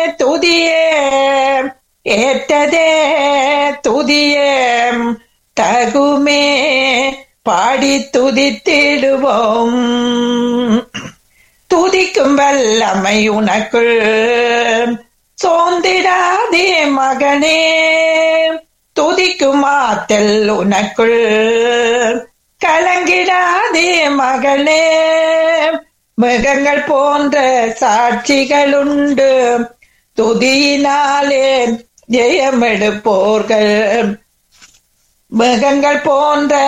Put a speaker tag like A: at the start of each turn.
A: துதியே ஏற்றதே துதியே தகுமே பாடி துதித்திடுவோம் துதிக்கும் வல்லமை உனக்குள் சோந்திடாதே மகனே துதிக்கும் ஆத்தல் உனக்குள் கலங்கிடாதே மகளே மிருகங்கள் போன்ற சாட்சிகள் உண்டு துதியினாலே ஜெயமெடுப்போர்கள் மிருகங்கள் போன்ற